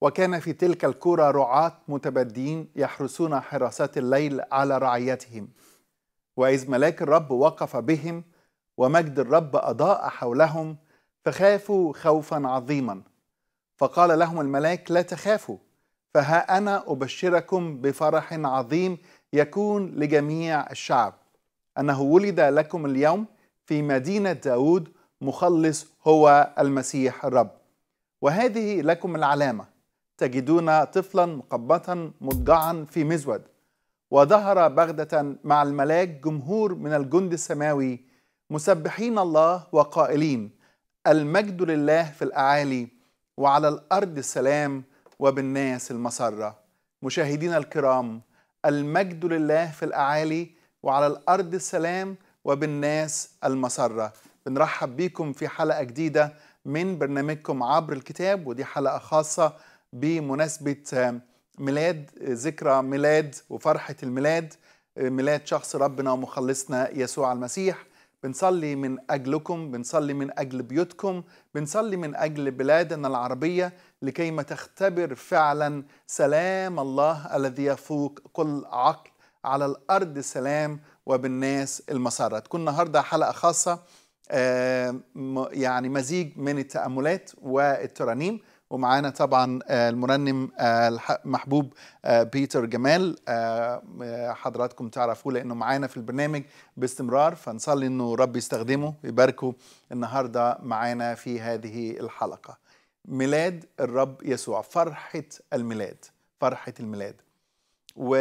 وكان في تلك الكرة رعاة متبدين يحرسون حراسات الليل على رعيتهم وإذ ملاك الرب وقف بهم ومجد الرب أضاء حولهم فخافوا خوفا عظيما فقال لهم الملاك لا تخافوا فها أنا أبشركم بفرح عظيم يكون لجميع الشعب أنه ولد لكم اليوم في مدينة داود مخلص هو المسيح الرب وهذه لكم العلامة تجدون طفلا مقبطا مضجعا في مزود وظهر بغدة مع الملاك جمهور من الجند السماوي مسبحين الله وقائلين المجد لله في الأعالي وعلى الأرض السلام وبالناس المسرة مشاهدينا الكرام المجد لله في الأعالي وعلى الأرض السلام وبالناس المسرة بنرحب بيكم في حلقة جديدة من برنامجكم عبر الكتاب ودي حلقة خاصة بمناسبة ميلاد ذكرى ميلاد وفرحة الميلاد ميلاد شخص ربنا ومخلصنا يسوع المسيح بنصلي من أجلكم بنصلي من أجل بيوتكم بنصلي من أجل بلادنا العربية لكي ما تختبر فعلا سلام الله الذي يفوق كل عقل على الأرض سلام وبالناس المسارة تكون النهاردة حلقة خاصة يعني مزيج من التأملات والترانيم ومعانا طبعا المرنم المحبوب بيتر جمال حضراتكم تعرفوه لانه معانا في البرنامج باستمرار فنصلي انه رب يستخدمه ويباركه النهارده معانا في هذه الحلقه ميلاد الرب يسوع فرحه الميلاد فرحه الميلاد و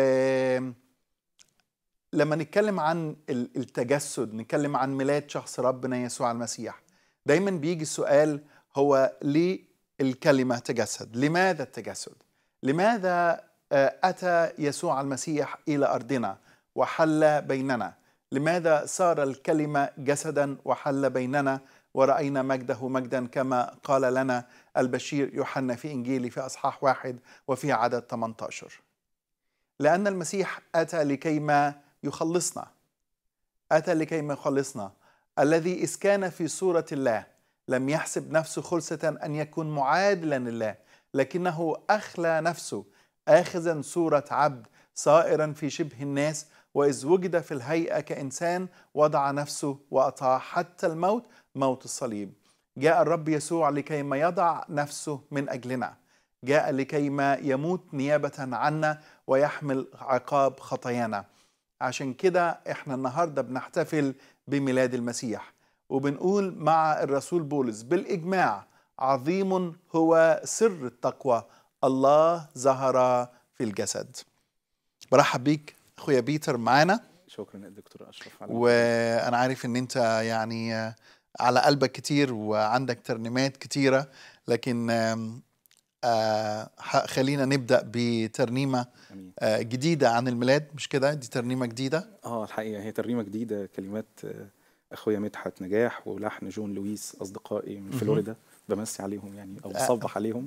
لما نتكلم عن التجسد نتكلم عن ميلاد شخص ربنا يسوع المسيح دايما بيجي السؤال هو ليه الكلمة تجسد لماذا التجسد لماذا أتى يسوع المسيح إلى أرضنا وحل بيننا لماذا صار الكلمة جسدا وحل بيننا ورأينا مجده مجدا كما قال لنا البشير يوحنا في إنجيلي في أصحاح واحد وفي عدد 18 لأن المسيح أتى لكيما يخلصنا أتى لكيما يخلصنا الذي إذ كان في صورة الله لم يحسب نفسه خلصة أن يكون معادلا لله لكنه أخلى نفسه آخذا صورة عبد صائرا في شبه الناس وإذ وجد في الهيئة كإنسان وضع نفسه وأطاع حتى الموت موت الصليب جاء الرب يسوع لكي ما يضع نفسه من أجلنا جاء لكي ما يموت نيابة عنا ويحمل عقاب خطايانا عشان كده احنا النهاردة بنحتفل بميلاد المسيح وبنقول مع الرسول بولس بالإجماع عظيم هو سر التقوى الله ظهر في الجسد برحب بيك اخويا بيتر معانا شكرا دكتور اشرف على وانا عارف ان انت يعني على قلبك كتير وعندك ترنيمات كتيره لكن آه خلينا نبدا بترنيمه آه جديده عن الميلاد مش كده دي ترنيمه جديده اه الحقيقه هي ترنيمه جديده كلمات اخويا مدحت نجاح ولحن جون لويس اصدقائي من فلوريدا بمسي عليهم يعني او بصبح عليهم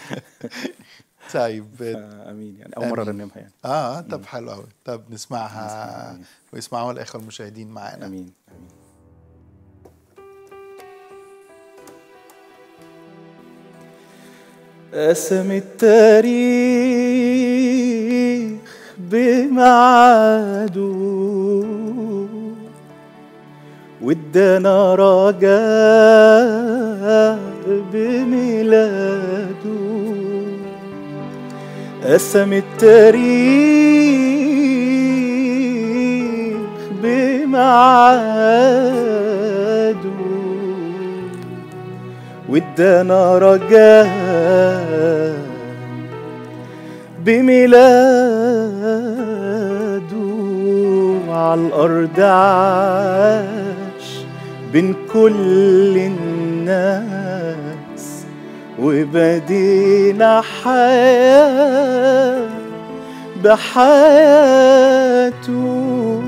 طيب امين يعني اول مره ارنمها يعني اه طب حلو قوي طب نسمعها ويسمعوها الاخوه المشاهدين معانا امين امين قسم التاريخ بمعاده وادانا رجاء بميلاده قسم التاريخ بمعاده وادانا رجاء بميلاده على الأرض عاش بين كل الناس وبدينا حياة بحياته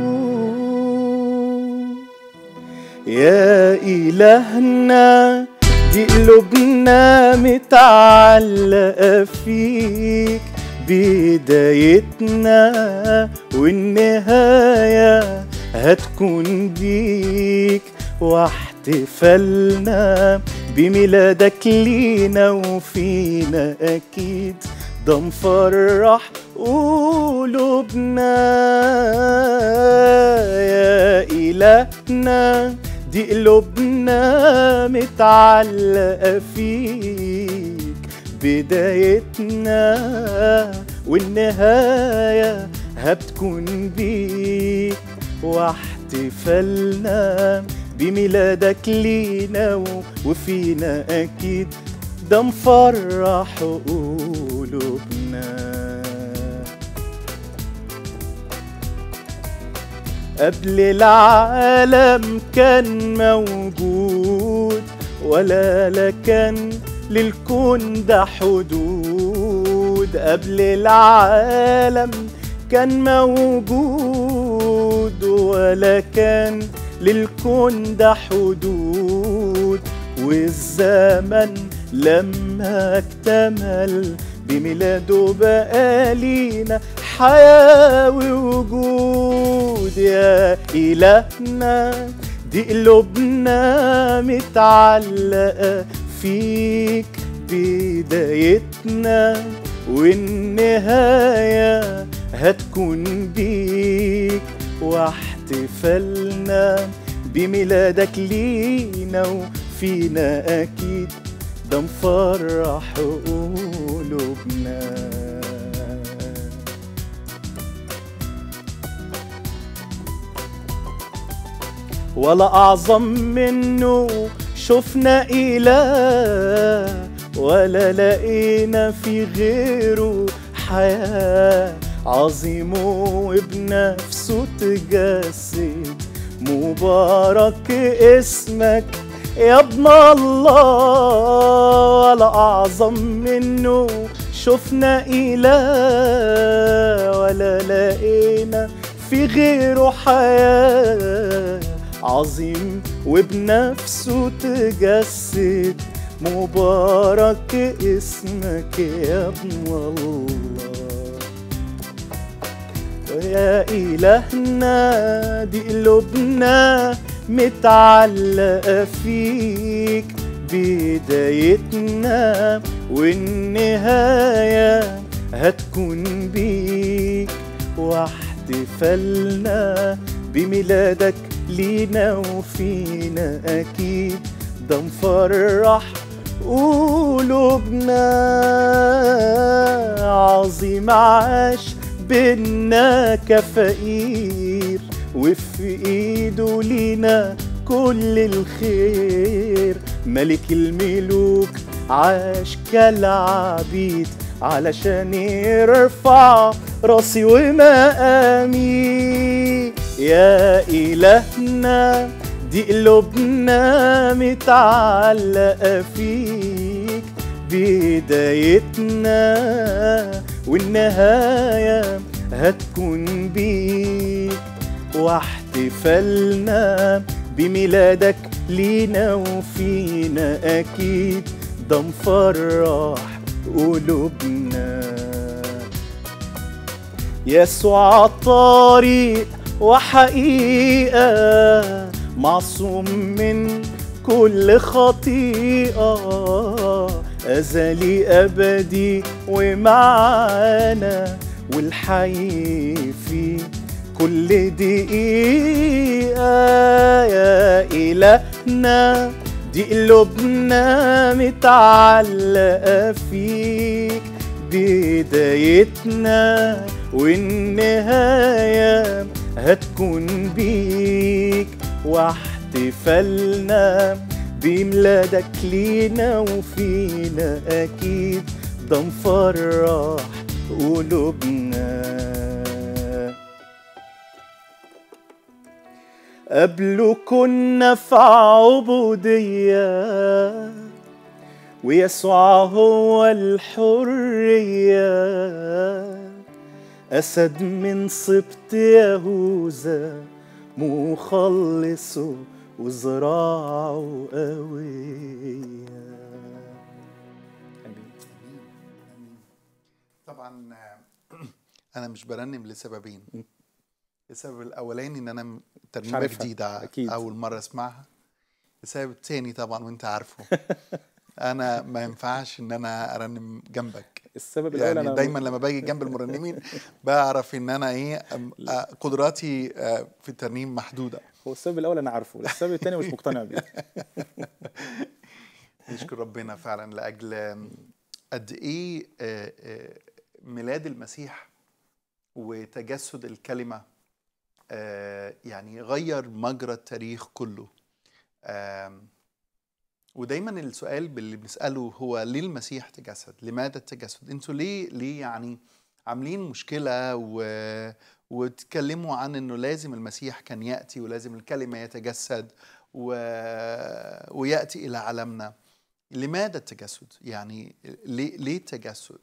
يا إلهنا دي قلوبنا متعلقة فيك بدايتنا والنهاية هتكون بيك واحتمالاتنا واحتفالنا بميلادك لينا وفينا أكيد ده مفرح قلوبنا يا إلهنا دي قلوبنا متعلقة فيك بدايتنا والنهاية هتكون بيك واحتفالنا بميلادك لينا و- وفينا أكيد ده مفرح قلوبنا قبل العالم كان موجود ولا لا كان للكون ده حدود قبل العالم كان موجود ولا كان للكون ده حدود والزمن لما اكتمل بميلاده بقى لينا حياة ووجود يا إلهنا دي قلوبنا متعلقة فيك بدايتنا والنهاية هتكون بيك واحتفالنا بميلادك لينا وفينا أكيد ده مفرح قلوبنا ولا أعظم منه شفنا إله ولا لقينا في غيره حياة عظيم وبنفسه تجسد مبارك اسمك يا ابن الله ولا أعظم منه شفنا إله ولا لقينا في غيره حياة عظيم وبنفسه تجسد مبارك اسمك يا ابن الله يا إلهنا دي قلوبنا متعلقة فيك بدايتنا والنهاية هتكون بيك واحتفالنا بميلادك لينا وفينا أكيد ده مفرح قلوبنا عظيم عاش بينا كفقير وفي ايده لينا كل الخير ملك الملوك عاش كالعبيد علشان يرفع راسي ومقامي يا إلهنا دي قلوبنا متعلقة فيك بدايتنا والنهاية هتكون بيك واحتفالنا بميلادك لينا وفينا أكيد ده مفرح قلوبنا يسوع طريق وحقيقة معصوم من كل خطيئة أزلي أبدي ومعانا والحي في كل دقيقة يا إلهنا دي قلوبنا متعلقة فيك بدايتنا والنهاية هتكون بيك واحتفالنا بميلادك لينا وفينا أكيد ده مفرح قلوبنا قبله كنا في عبودية ويسوع هو الحرية أسد من سبط يهوذا مخلصه وزراعه قوية آمين. طبعا انا مش برنم لسببين السبب الاولاني ان انا ترنيمه عارفها. جديده أكيد. اول مره اسمعها السبب التاني طبعا وانت عارفه انا ما ينفعش ان انا ارنم جنبك السبب الاول يعني انا دايما لما باجي جنب المرنمين بعرف ان انا ايه أم- آه، قدراتي آه، في الترنيم محدوده هو السبب الاول انا عارفه السبب الثاني مش مقتنع بيه نشكر ربنا فعلا لاجل آم، قد ايه آه، آه، ميلاد المسيح وتجسد الكلمه آه، يعني غير مجرى التاريخ كله آم، ودايما السؤال اللي بنساله هو ليه المسيح تجسد؟ لماذا التجسد؟ انتوا ليه ليه يعني عاملين مشكله و وتكلموا عن انه لازم المسيح كان ياتي ولازم الكلمه يتجسد و... وياتي الى عالمنا لماذا التجسد؟ يعني ليه ليه التجسد؟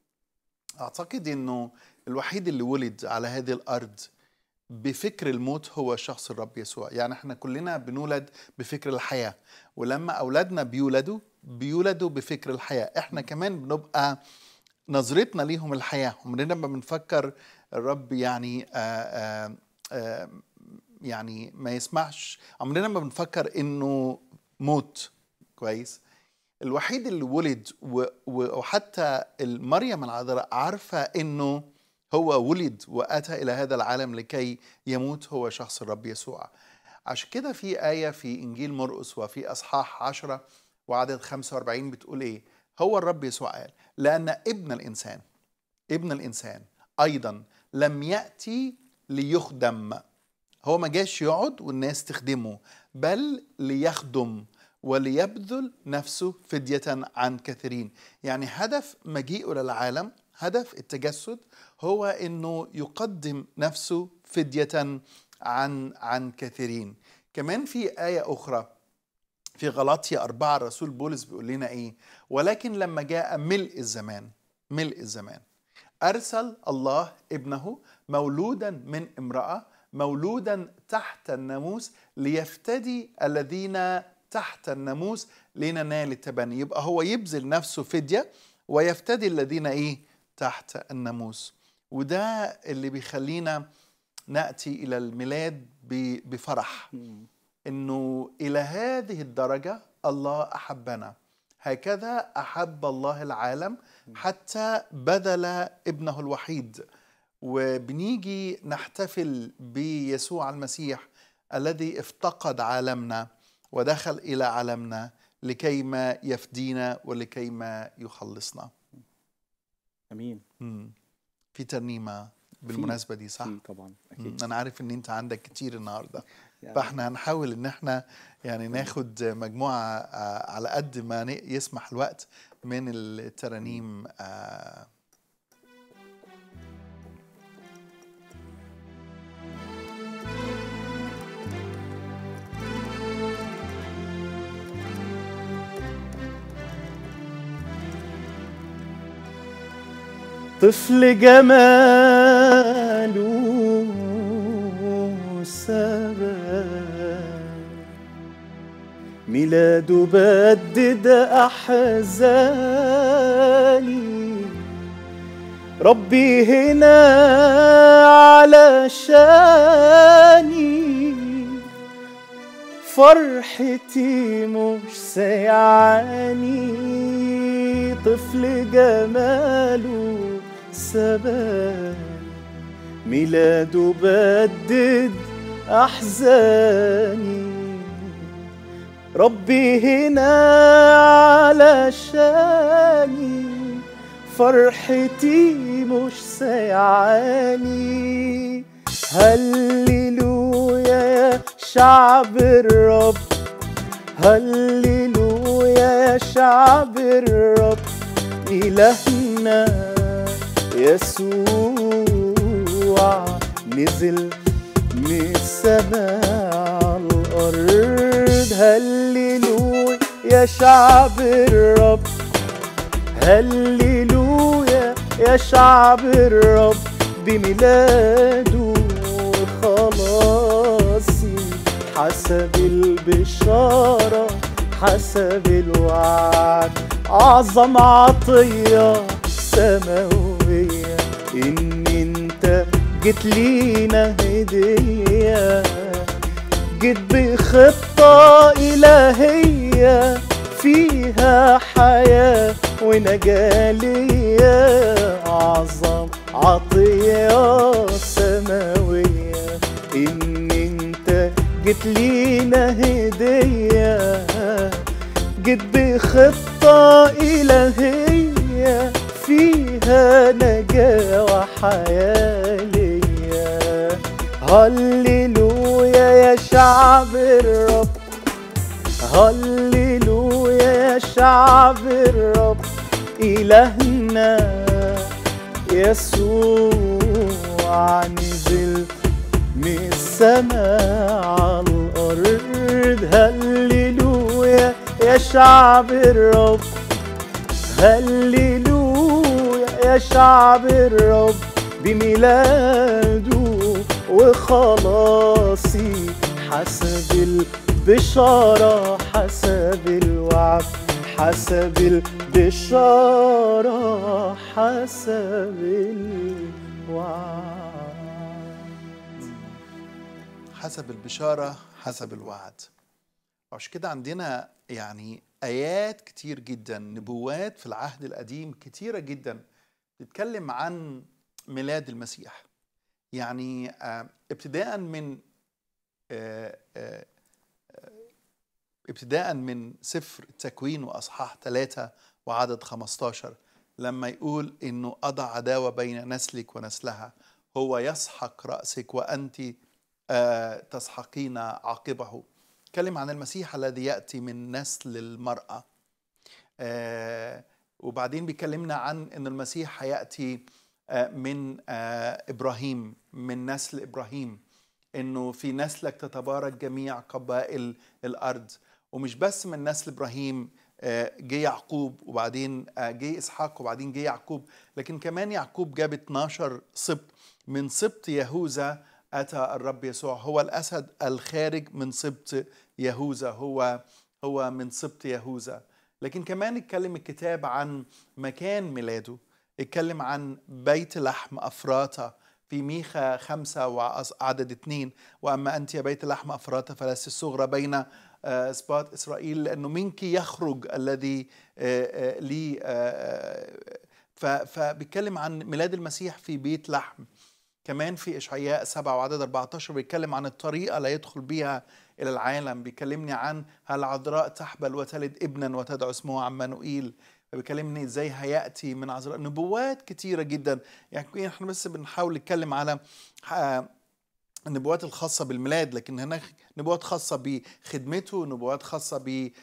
اعتقد انه الوحيد اللي ولد على هذه الارض بفكر الموت هو شخص الرب يسوع يعني احنا كلنا بنولد بفكر الحياة ولما أولادنا بيولدوا بيولدوا بفكر الحياة احنا كمان بنبقى نظرتنا ليهم الحياة عمرنا ما بنفكر الرب يعني آآ آآ يعني ما يسمعش عمرنا ما بنفكر انه موت كويس الوحيد اللي ولد و- و- وحتى مريم العذراء عارفة انه هو ولد واتى الى هذا العالم لكي يموت هو شخص الرب يسوع عشان كده في آية في إنجيل مرقس وفي أصحاح عشرة وعدد 45 بتقول إيه هو الرب يسوع قال لأن ابن الإنسان ابن الإنسان أيضا لم يأتي ليخدم هو ما جاش يقعد والناس تخدمه بل ليخدم وليبذل نفسه فدية عن كثيرين يعني هدف مجيئه للعالم هدف التجسد هو انه يقدم نفسه فدية عن عن كثيرين كمان في آية أخرى في غلاطيا أربعة الرسول بولس بيقول لنا إيه ولكن لما جاء ملء الزمان ملء الزمان أرسل الله ابنه مولودا من امرأة مولودا تحت الناموس ليفتدي الذين تحت الناموس لننال التبني يبقى هو يبذل نفسه فدية ويفتدي الذين إيه تحت الناموس وده اللي بيخلينا نأتي إلى الميلاد ب- بفرح انه الى هذه الدرجه الله احبنا هكذا احب الله العالم حتى بذل ابنه الوحيد وبنيجي نحتفل بيسوع المسيح الذي افتقد عالمنا ودخل الى عالمنا لكيما يفدينا ولكيما يخلصنا امين مم. في ترنيمه بالمناسبه دي صح في طبعا مم. اكيد انا عارف ان انت عندك كتير النهارده يعني فاحنا هنحاول ان احنا يعني ناخد مجموعه آه، على قد ما ن- يسمح الوقت من الترانيم آه، طفل جماله سبب ميلاده بدد أحزاني ربي هنا علشاني فرحتي مش سيعاني طفل جماله سبب ميلاده بدد أحزاني ربي هنا علشاني فرحتي مش سيعاني هللويا يا شعب الرب هللويا يا شعب الرب إلهنا يسوع نزل من السماء على الأرض هللويا يا شعب الرب هللويا يا شعب الرب بميلاده خلاصي حسب البشارة حسب الوعد أعظم عطية سماوية إن أنت جيت لينا هدية جيت بخطة إلهية فيها حياة ونجاة ليا أعظم عطية سماوية إن أنت جيت لينا هدية جيت بخطة إلهية فيها نجاة وحياة ليا هللويا يا شعب الرب هللويا يا شعب الرب إلهنا يسوع نزل من السماء على الأرض هللويا يا شعب الرب هللويا يا شعب الرب بميلاده وخلاصي حسب البشارة حسب الوعد حسب البشارة حسب الوعد حسب البشارة حسب الوعد عشان كده عندنا يعني آيات كتير جدا نبوات في العهد القديم كتيرة جدا بتتكلم عن ميلاد المسيح يعني آه، ابتداء من آه، آه، آه، ابتداء من سفر التكوين وأصحاح ثلاثة وعدد 15 لما يقول إنه أضع عداوة بين نسلك ونسلها هو يسحق رأسك وأنت آه، تسحقين عاقبه اتكلم عن المسيح الذي يأتي من نسل المرأة آه، وبعدين بيكلمنا عن أن المسيح هيأتي آه، من آه، إبراهيم من نسل إبراهيم أنه في نسلك تتبارك جميع قبائل الأرض ومش بس من نسل إبراهيم آه، جه يعقوب وبعدين آه، جه إسحاق وبعدين جه يعقوب لكن كمان يعقوب جاب 12 سبط من سبط يهوذا أتى الرب يسوع هو الأسد الخارج من سبط يهوذا هو هو من سبط يهوذا لكن كمان اتكلم الكتاب عن مكان ميلاده اتكلم عن بيت لحم أفراطة في ميخا خمسة وعدد اتنين وأما أنت يا بيت لحم أفراطة فلست الصغرى بين آه، أسباط إسرائيل لأنه منك يخرج الذي آه، آه، لي آه، ف- فبيتكلم عن ميلاد المسيح في بيت لحم كمان في إشعياء 7 وعدد 14 بيتكلم عن الطريقة لا يدخل بيها إلى العالم بيكلمني عن العذراء تحبل وتلد ابنا وتدعو اسمه عمانوئيل بيكلمني ازاي هياتي من عذراء نبوات كتيره جدا يعني احنا بس بنحاول نتكلم على آه، النبوات الخاصة بالميلاد لكن هناك نبوات خاصة بخدمته نبوات خاصة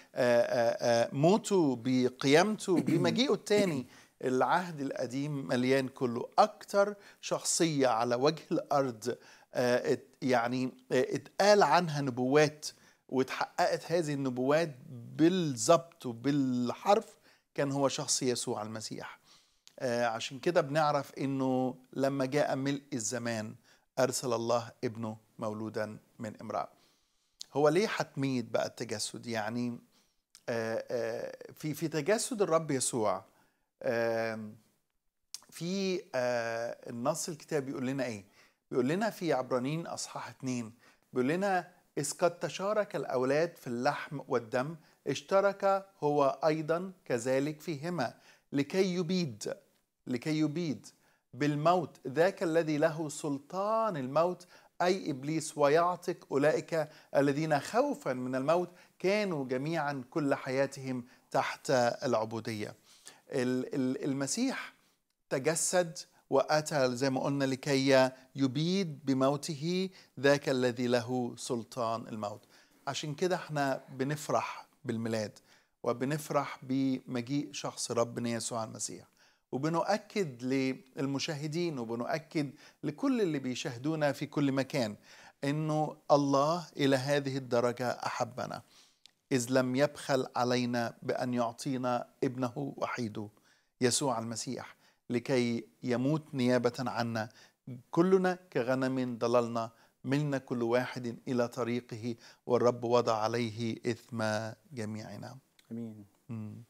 بموته بقيامته بمجيئه التاني العهد القديم مليان كله أكتر شخصية على وجه الأرض آه، ات- يعني آه، اتقال عنها نبوات واتحققت هذه النبوات بالظبط وبالحرف كان هو شخص يسوع المسيح آه، عشان كده بنعرف انه لما جاء ملء الزمان ارسل الله ابنه مولودا من امراه هو ليه حتميه بقى التجسد يعني آه، آه، في في تجسد الرب يسوع آم، في آه، النص الكتاب بيقول لنا ايه بيقول لنا في عبرانيين اصحاح اتنين بيقول لنا اذ قد تشارك الاولاد في اللحم والدم اشترك هو ايضا كذلك فيهما لكي يبيد لكي يبيد بالموت ذاك الذي له سلطان الموت اي ابليس ويعتق اولئك الذين خوفا من الموت كانوا جميعا كل حياتهم تحت العبوديه ال- ال- المسيح تجسد واتى زي ما قلنا لكي يبيد بموته ذاك الذي له سلطان الموت عشان كده احنا بنفرح بالميلاد وبنفرح بمجيء شخص ربنا يسوع المسيح وبنؤكد للمشاهدين وبنؤكد لكل اللي بيشاهدونا في كل مكان انه الله الى هذه الدرجه احبنا إذ لم يبخل علينا بأن يعطينا ابنه وحيده يسوع المسيح لكي يموت نيابة عنا كلنا كغنم ضللنا ملنا كل واحد إلى طريقه والرب وضع عليه إثم جميعنا امين مم.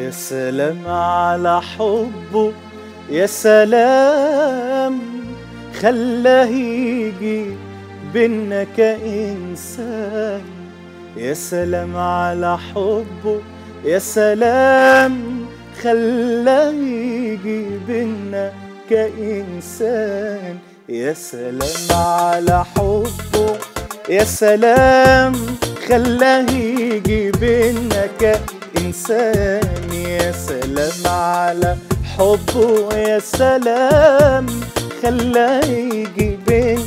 يا سلام على حبه يا سلام خلاه يجي بينا كإنسان يا سلام على حبه يا سلام خلاه يجي بينا كإنسان يا سلام على حبه يا سلام خلاه يجي بينا كإنسان يا سلام على حبه يا سلام خلاه يجي بينا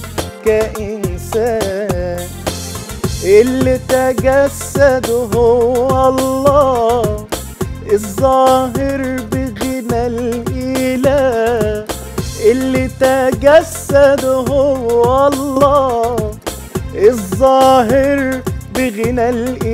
كإنسان اللي تجسد هو الله الظاهر بغنى الإله اللي تجسد هو الله الظاهر بغنى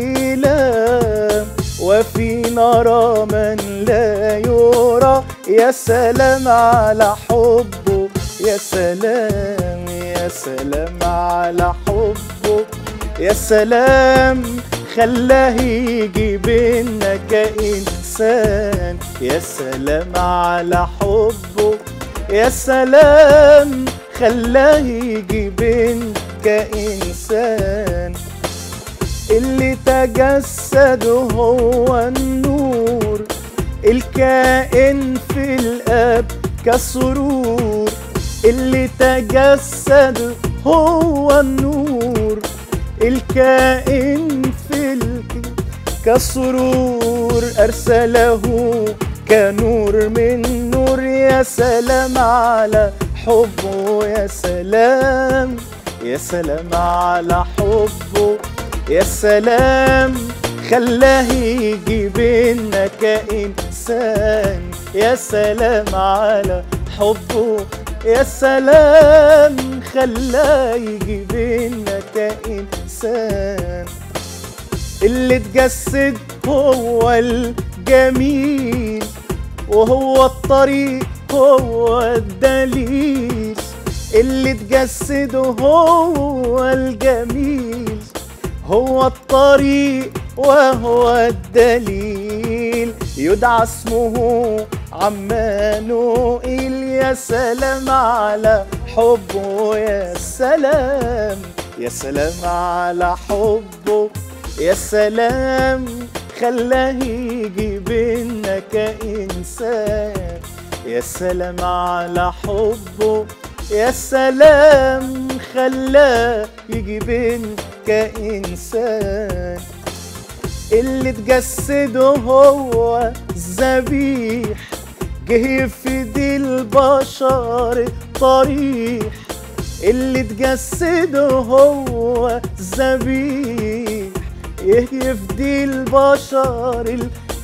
الإله وفي نرى من لا يرى يا سلام على حبه يا سلام يا سلام على حبه يا سلام خلاه يجي بينا كإنسان يا سلام على حبه يا سلام خلاه يجي بينا كإنسان اللي تجسد هو النور الكائن في الاب كسرور اللي تجسد هو النور الكائن في الك كسرور ارسله كنور من نور يا سلام على حبه يا سلام يا سلام على حبه يا سلام خلاه يجي بينا كإنسان يا سلام على حبه يا سلام خلاه يجي بينا كإنسان اللي اتجسد هو الجميل وهو الطريق هو الدليل اللي اتجسد هو الجميل هو الطريق وهو الدليل يدعى اسمه عمانوئيل يا سلام على حبه يا سلام يا سلام على حبه يا سلام خلاه يجي بينا كإنسان يا سلام على حبه يا سلام خلاه يجي بينا كإنسان اللي تجسده هو الذبيح جه يفدي البشر الطريح اللي تجسده هو الذبيح يفدي البشر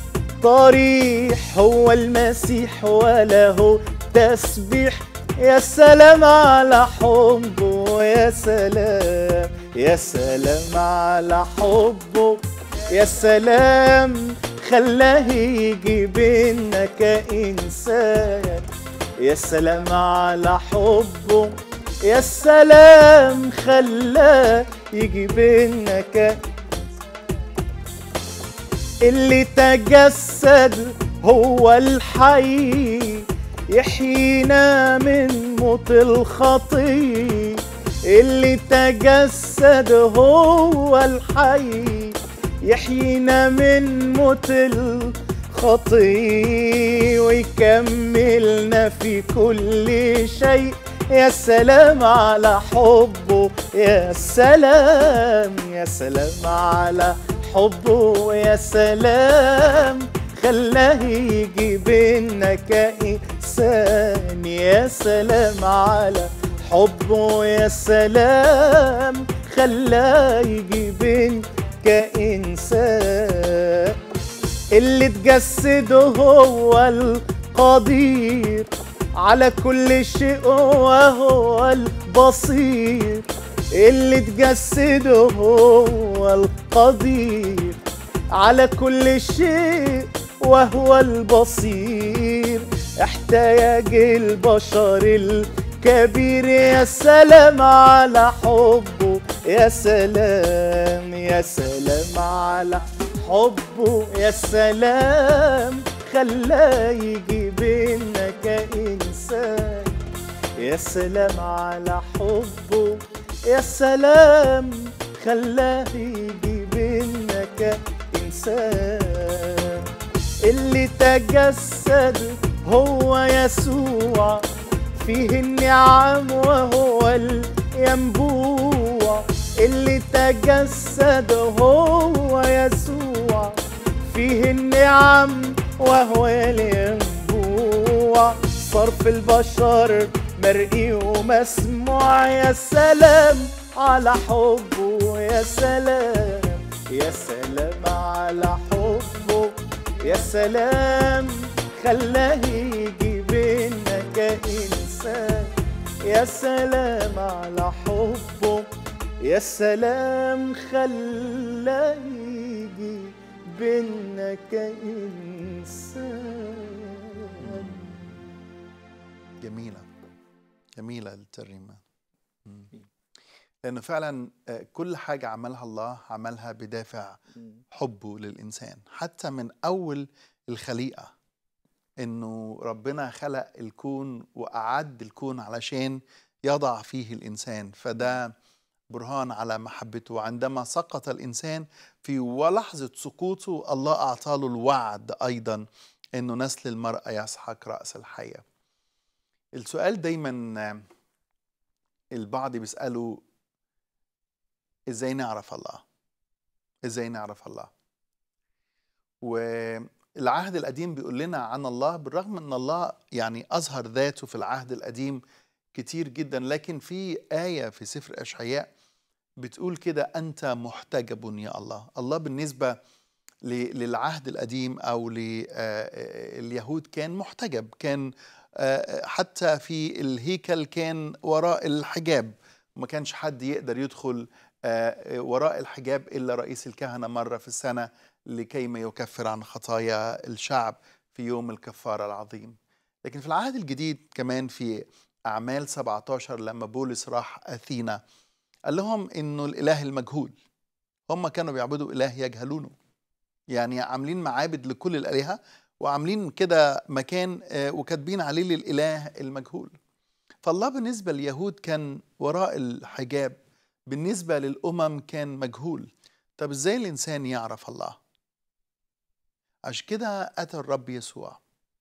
الطريح هو المسيح وله تسبيح يا سلام على حبه يا سلام يا سلام على حبه يا سلام خلاه يجي بينا كإنسان يا سلام على حبه يا سلام خلاه يجي بينا كإنسان اللي تجسد هو الحي يحيينا من موت الخطيه اللي تجسد هو الحي يحيينا من موت الخطيه ويكملنا في كل شيء يا سلام على حبه يا سلام يا سلام على حبه يا سلام خلاه يجي بينا كإنسان يا سلام على حبه يا سلام خلاه يجي بينا كإنسان اللي تجسده هو القدير على كل شيء وهو البصير اللي تجسده هو القدير على كل شيء وهو البصير احتاج البشر الكبير يا سلام على حبه يا سلام يا سلام على حبه يا سلام خلاه يجي بينا كإنسان يا سلام على حبه يا سلام خلاه يجي بينا كإنسان اللي تجسد هو يسوع فيه النعم وهو الينبوع اللي تجسد هو يسوع فيه النعم وهو الينبوع صرف البشر مرئي ومسموع يا سلام على حبه يا سلام يا سلام على حبه يا سلام خلاه يجي بينا كإنسان يا سلام على حبه يا سلام خلاه يجي بينا كإنسان جميلة جميلة الترنيمة مم. لأنه فعلا آه، كل حاجة عملها الله عملها بدافع حبه للإنسان حتى من أول الخليقة إنه ربنا خلق الكون وأعد الكون علشان يضع فيه الإنسان فده برهان على محبته عندما سقط الإنسان في ولحظة سقوطه الله أعطى له الوعد أيضا إنه نسل المرأة يسحق رأس الحية السؤال دايما آه، البعض بيسألوا ازاي نعرف الله ازاي نعرف الله والعهد القديم بيقول لنا عن الله بالرغم ان الله يعني اظهر ذاته في العهد القديم كتير جدا لكن في آية في سفر أشعياء بتقول كده أنت محتجب يا الله الله بالنسبة ل- للعهد القديم أو لليهود كان محتجب كان آه، حتى في الهيكل كان وراء الحجاب ما كانش حد يقدر يدخل آه، وراء الحجاب إلا رئيس الكهنة مرة في السنة لكي ما يكفر عن خطايا الشعب في يوم الكفارة العظيم لكن في العهد الجديد كمان في أعمال 17 لما بولس راح أثينا قال لهم إنه الإله المجهول هم كانوا بيعبدوا إله يجهلونه يعني عاملين معابد لكل الآلهة وعاملين كده مكان آه، وكاتبين عليه للإله المجهول فالله بالنسبة لليهود كان وراء الحجاب بالنسبة للأمم كان مجهول طب إزاي الإنسان يعرف الله عشان كده أتى الرب يسوع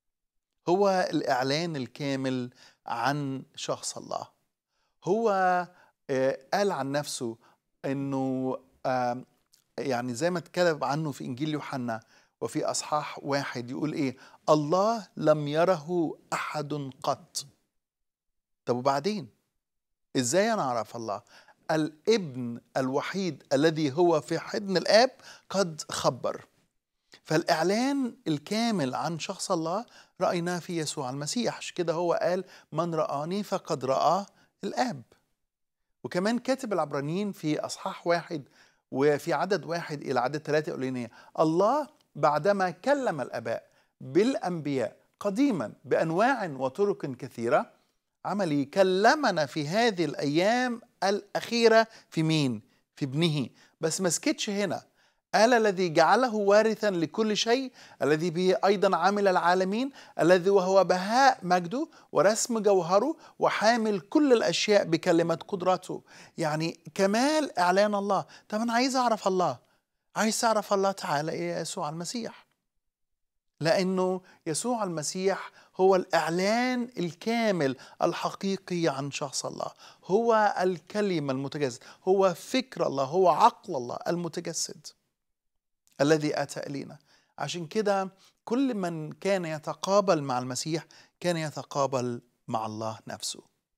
هو الإعلان الكامل عن شخص الله هو آه، قال عن نفسه انه آم، يعني زي ما اتكتب عنه في انجيل يوحنا وفي اصحاح واحد يقول ايه الله لم يره احد قط طب وبعدين ازاي انا اعرف الله الابن الوحيد الذي هو في حضن الاب قد خبر فالاعلان الكامل عن شخص الله رايناه في يسوع المسيح عشان كده هو قال من رآني فقد رآه الاب وكمان كاتب العبرانيين في اصحاح واحد وفي عدد واحد الى عدد ثلاثه اولانيه الله بعدما كلم الاباء بالانبياء قديما بانواع وطرق كثيره عمل إيه؟ كلمنا في هذه الايام الاخيره في مين؟ في ابنه بس ما سكتش هنا قال الذي جعله وارثا لكل شيء الذي به ايضا عمل العالمين الذي وهو بهاء مجده ورسم جوهره وحامل كل الاشياء بكلمه قدرته يعني كمال اعلان الله طب انا عايز اعرف الله عايز تعرف الله تعالى ايه يا يسوع المسيح لانه يسوع المسيح هو الاعلان الكامل الحقيقي عن شخص الله هو الكلمه المتجسد هو فكر الله هو عقل الله المتجسد الذي اتى الينا عشان كده كل من كان يتقابل مع المسيح كان يتقابل مع الله نفسه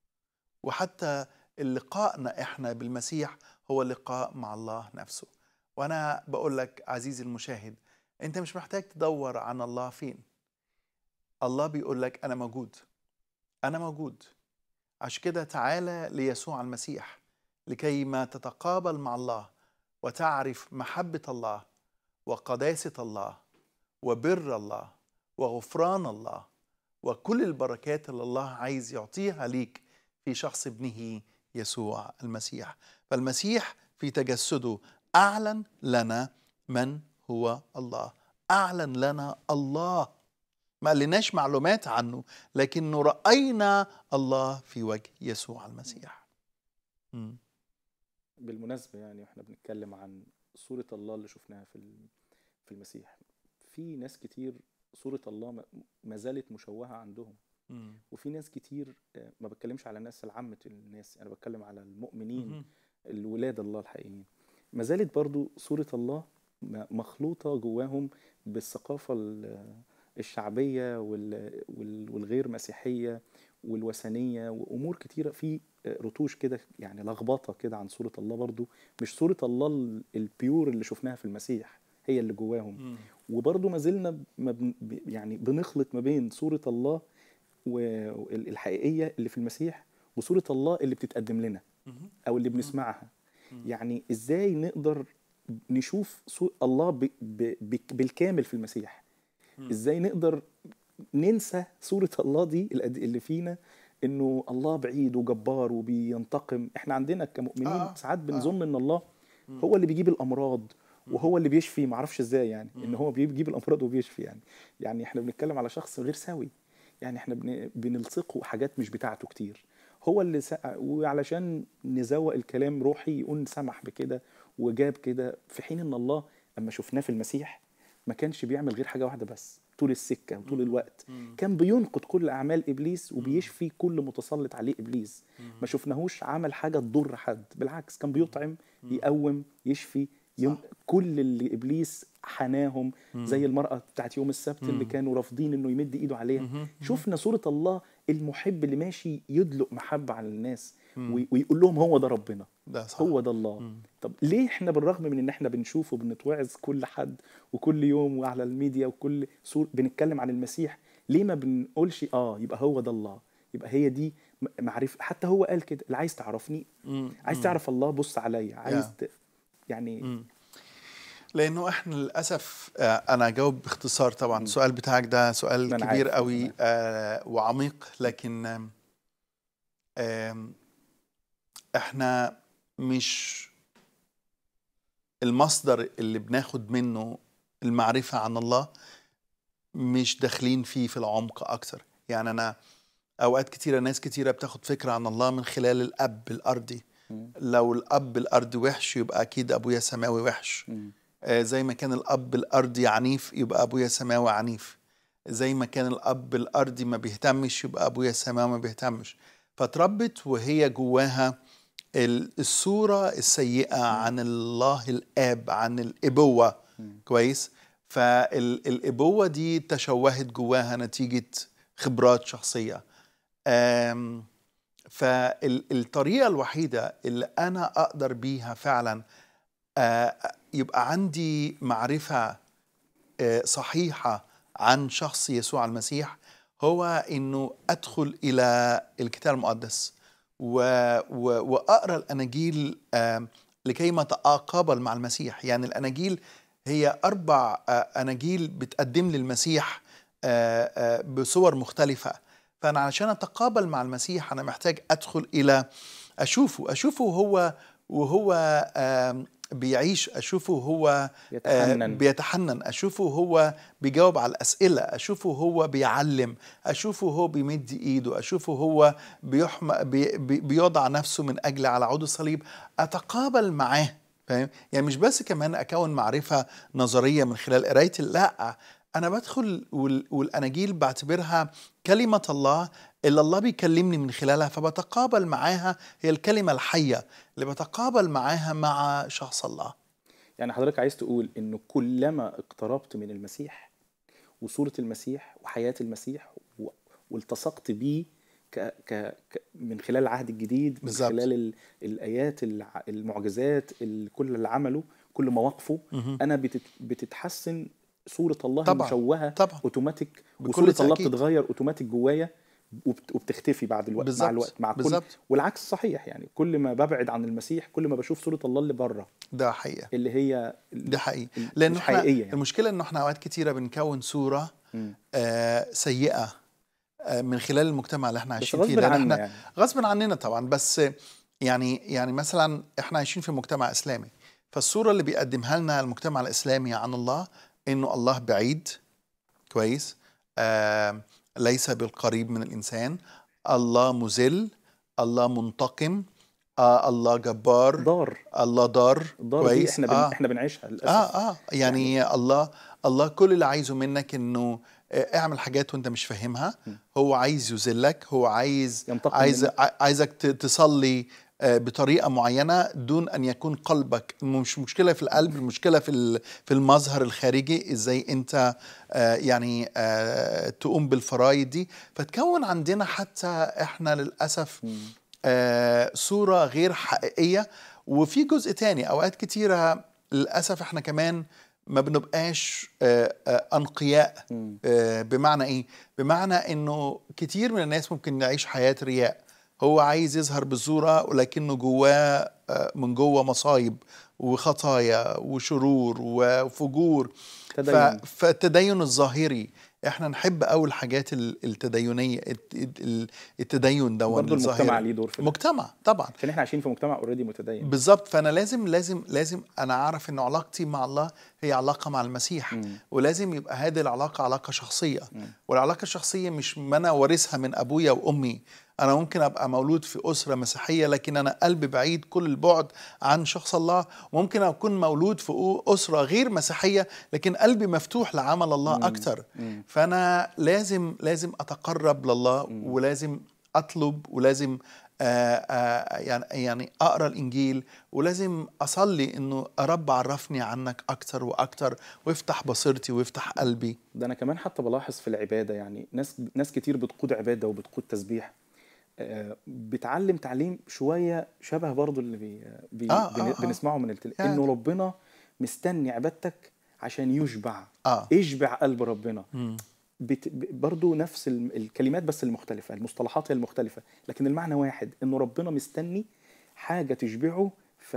وحتى لقائنا احنا بالمسيح هو لقاء مع الله نفسه وانا بقول لك عزيزي المشاهد انت مش محتاج تدور عن الله فين الله بيقول لك انا موجود انا موجود عشان كده تعالى ليسوع المسيح لكي ما تتقابل مع الله وتعرف محبة الله وقداسة الله وبر الله وغفران الله وكل البركات اللي الله عايز يعطيها ليك في شخص ابنه يسوع المسيح فالمسيح في تجسده أعلن لنا من هو الله أعلن لنا الله ما قالناش معلومات عنه لكنه راينا الله في وجه يسوع المسيح مم. بالمناسبة يعني احنا بنتكلم عن صورة الله اللي شفناها في ال- في المسيح في ناس كتير صورة الله ما- ما زالت مشوهة عندهم مم. وفي ناس كتير آه، ما بتكلمش على الناس العامة الناس انا بتكلم على المؤمنين مهم. الولاد الله الحقيقيين ما زالت برضو صورة الله م- مخلوطة جواهم بالثقافة ال- الشعبية وال- وال- والغير مسيحية والوثنية وأمور كتيرة في رتوش كده يعني لخبطة كده عن صورة الله برضو مش صورة الله ال- البيور اللي شفناها في المسيح هي اللي جواهم مم. وبرضو ما زلنا ما بن ب- يعني بنخلط ما بين صورة الله والحقيقية اللي في المسيح وصورة الله اللي بتتقدم لنا مهم. او اللي بنسمعها مم. يعني ازاي نقدر نشوف صو- الله ب... ب... ب... بالكامل في المسيح مم. ازاي نقدر ننسى صورة الله دي القد- اللي فينا انه الله بعيد وجبار وبينتقم احنا عندنا كمؤمنين آه، ساعات آه. بنظن ان الله مم. هو اللي بيجيب الامراض وهو اللي بيشفي معرفش ازاي يعني ان مم. هو بيجيب الامراض وبيشفي يعني يعني احنا بنتكلم على شخص غير سوي يعني احنا بن... بنلصقه حاجات مش بتاعته كتير هو اللي س... وعلشان نزوق الكلام روحي يقول سمح بكده وجاب كده في حين ان الله اما شفناه في المسيح ما كانش بيعمل غير حاجه واحده بس طول السكه وطول الوقت مم. كان بينقض كل اعمال ابليس وبيشفي كل متسلط عليه ابليس ما شفناهوش عمل حاجه تضر حد بالعكس كان بيطعم يقوم يشفي يم... كل اللي ابليس حناهم زي المراه بتاعت يوم السبت اللي كانوا رافضين انه يمد ايده عليها مهم. شفنا صوره الله المحب اللي ماشي يدلق محبه على الناس وي- ويقول لهم هو ده ربنا ده صح هو ده الله طب ليه احنا بالرغم من ان احنا بنشوف وبنتوعظ كل حد وكل يوم وعلى الميديا وكل صور بنتكلم عن المسيح ليه ما بنقولش اه يبقى هو ده الله يبقى هي دي م- معرفة حتى هو قال كده اللي عايز تعرفني مم. عايز تعرف الله بص عليا عايز يا. ت... يعني مم. لانه احنا للاسف آه، انا اجاوب باختصار طبعا السؤال بتاعك ده سؤال ما أنا كبير عارف. قوي تمام. آه وعميق لكن آم، آم، احنا مش المصدر اللي بناخد منه المعرفة عن الله مش داخلين فيه في العمق أكتر يعني أنا أوقات كتيرة ناس كتيرة بتاخد فكرة عن الله من خلال الأب الأرضي مم. لو الأب الأرضي وحش يبقى أكيد أبويا سماوي وحش مم. آه، زي ما كان الأب الأرضي عنيف يبقى أبويا سماوي عنيف زي ما كان الأب الأرضي ما بيهتمش يبقى أبويا السماوي ما بيهتمش فتربت وهي جواها ال- الصورة السيئة عن الله الآب عن الإبوة مم. كويس فالإبوة دي تشوهت جواها نتيجة خبرات شخصية آم، فالطريقة الوحيدة اللي أنا أقدر بيها فعلا آه، يبقى عندي معرفة آه، صحيحة عن شخص يسوع المسيح هو انه ادخل الى الكتاب المقدس و... و... واقرا الاناجيل آم، لكي ما اتقابل مع المسيح يعني الاناجيل هي اربع آه، اناجيل بتقدم لي المسيح آه، آه، بصور مختلفه فانا علشان اتقابل مع المسيح انا محتاج ادخل الى اشوفه اشوفه هو وهو آم، بيعيش اشوفه هو آه، يتحنن بيتحنن اشوفه هو بيجاوب على الاسئله اشوفه هو بيعلم اشوفه هو بيمد ايده اشوفه هو بيحم... بي... بي- بيضع نفسه من اجل على عود الصليب اتقابل معاه فاهم يعني مش بس كمان اكون معرفه نظريه من خلال قرايتي لا انا بدخل وال... والاناجيل بعتبرها كلمه الله اللي الله بيكلمني من خلالها فبتقابل معاها هي الكلمه الحيه اللي بتقابل معاها مع شخص الله يعني حضرتك عايز تقول انه كلما اقتربت من المسيح وصورة المسيح وحياة المسيح و- والتصقت بيه ك ك ك من خلال العهد الجديد من بالظبط. خلال ال الايات الع- المعجزات ال- كل اللي عمله كل مواقفه مهم. انا بتت بتتحسن صورة الله طبعاً، المشوهة طبعا اوتوماتيك بكل وصورة الله تأكيد. بتتغير اوتوماتيك جوايا وبت- وبتختفي بعد الوقت بالظبط، مع الوقت مع كل بالظبط. والعكس صحيح يعني كل ما ببعد عن المسيح كل ما بشوف صورة الله اللي بره ده حقيقه اللي هي ده حقيقي ال- لانه مش احنا حقيقية يعني. المشكله انه احنا اوقات كتيره بنكون صوره مم. آه سيئه آه من خلال المجتمع اللي احنا بس عايشين فيه غصب لان عنا احنا يعني غصب عننا طبعا بس يعني يعني مثلا احنا عايشين في مجتمع اسلامي فالصوره اللي بيقدمها لنا المجتمع الاسلامي عن الله انه الله بعيد كويس آه ليس بالقريب من الانسان الله مذل الله منتقم آه الله جبار دار الله دار الدار دي احنا بن... آه. احنا بنعيشها للاسف اه اه يعني الله الله كل اللي عايزه منك انه آه، اعمل حاجات وانت مش فاهمها هو عايز يذلك هو عايز ينتقم عايز منك. ع- عايزك ت- تصلي آه، بطريقه معينه دون ان يكون قلبك مش مشكله في القلب المشكله في ال- في المظهر الخارجي ازاي انت آه، يعني آه، تقوم بالفرايد دي فتكون عندنا حتى احنا للاسف آه، صورة غير حقيقية وفي جزء تاني أوقات كتيرة للأسف احنا كمان ما بنبقاش آه، آه، أنقياء مم. آه، بمعنى إيه؟ بمعنى إنه كتير من الناس ممكن يعيش حياة رياء هو عايز يظهر بالصورة ولكنه جواه آه، من جوه مصايب وخطايا وشرور وفجور ف- تدين. فالتدين الظاهري احنا نحب قوي الحاجات ال- التدينيه الت- ال- التدين ده برضه المجتمع ليه دور في ده مجتمع طبعا عشان احنا عايشين في مجتمع اوريدي متدين بالظبط فانا لازم لازم لازم انا اعرف ان علاقتي مع الله هي علاقه مع المسيح مم. ولازم يبقى هذه العلاقه علاقه شخصيه مم. والعلاقه الشخصيه مش ما انا وارثها من ابويا وامي انا ممكن ابقى مولود في اسره مسيحيه لكن انا قلبي بعيد كل البعد عن شخص الله ممكن اكون مولود في أو- اسره غير مسيحيه لكن قلبي مفتوح لعمل الله اكتر مم. فانا لازم لازم اتقرب لله ولازم اطلب ولازم آه آه يعني يعني اقرا الانجيل ولازم اصلي انه يا رب عرفني عنك اكتر واكتر وافتح بصيرتي وافتح قلبي ده انا كمان حتى بلاحظ في العباده يعني ناس ناس كتير بتقود عباده وبتقود تسبيح آه، بتعلم تعليم شويه شبه برضو اللي بي بي آه، بن- آه، آه. بنسمعه من التل... يعني. انه ربنا مستني عبادتك عشان يشبع اه اشبع قلب ربنا مم. بت... ب- برضو نفس الم- الكلمات بس المختلفة المصطلحات هي المختلفة لكن المعنى واحد انه ربنا مستني حاجة تشبعه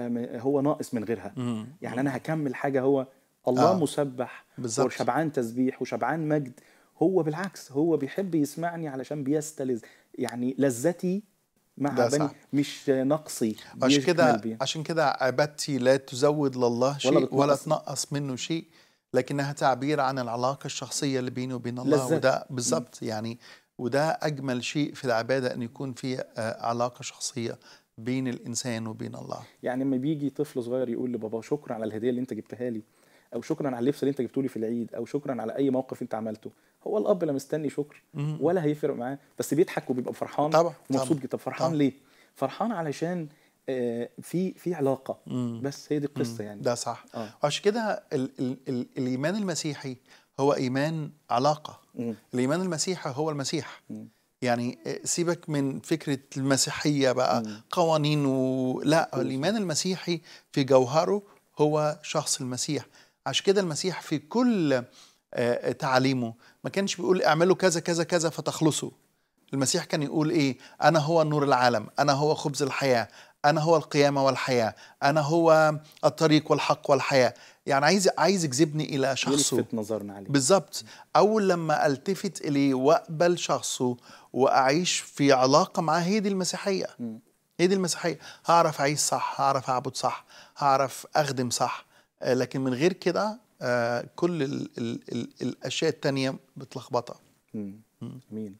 فهو ناقص من غيرها مم. يعني انا هكمل حاجة هو الله آه. مسبح بالظبط. وشبعان تسبيح وشبعان مجد هو بالعكس هو بيحب يسمعني علشان بيستلذ يعني لذتي مع ده بني صح. مش نقصي عشان كده بيكمل بيه. عشان كده عبادتي لا تزود لله شيء ولا ولا, بتنقص. تنقص منه شيء لكنها تعبير عن العلاقة الشخصية اللي بيني وبين الله لذات. وده بالظبط يعني وده أجمل شيء في العبادة أن يكون في آه، علاقة شخصية بين الإنسان وبين الله يعني لما بيجي طفل صغير يقول لبابا شكرا على الهديه اللي انت جبتها لي او شكرا على اللبس اللي انت جبته لي في العيد او شكرا على اي موقف انت عملته هو الاب لا مستني شكر مم. ولا هيفرق معاه بس بيضحك وبيبقى فرحان طبعا، ومبسوط طبعا، جدا فرحان طبعا. ليه فرحان علشان آه، في في علاقه مم. بس هي دي القصه يعني ده صح اه وعشان كده ال ال ال الإيمان المسيحي هو إيمان علاقة مم. الإيمان المسيحي هو المسيح مم. يعني سيبك من فكرة المسيحية بقى مم. قوانين و... لا الإيمان المسيحي في جوهره هو شخص المسيح عشان كده المسيح في كل آه، تعاليمه ما كانش بيقول اعملوا كذا كذا كذا فتخلصوا المسيح كان يقول ايه انا هو نور العالم انا هو خبز الحياة انا هو القيامة والحياة انا هو الطريق والحق والحياة يعني عايز عايز يجذبني الى شخصه يلفت نظرنا عليه بالظبط اول لما التفت اليه واقبل شخصه واعيش في علاقه معاه هي دي المسيحيه مم. هي دي المسيحيه هعرف اعيش صح هعرف اعبد صح هعرف اخدم صح آه، لكن من غير كده آه، كل ال ال ال الاشياء التانية بتلخبطها مم. امين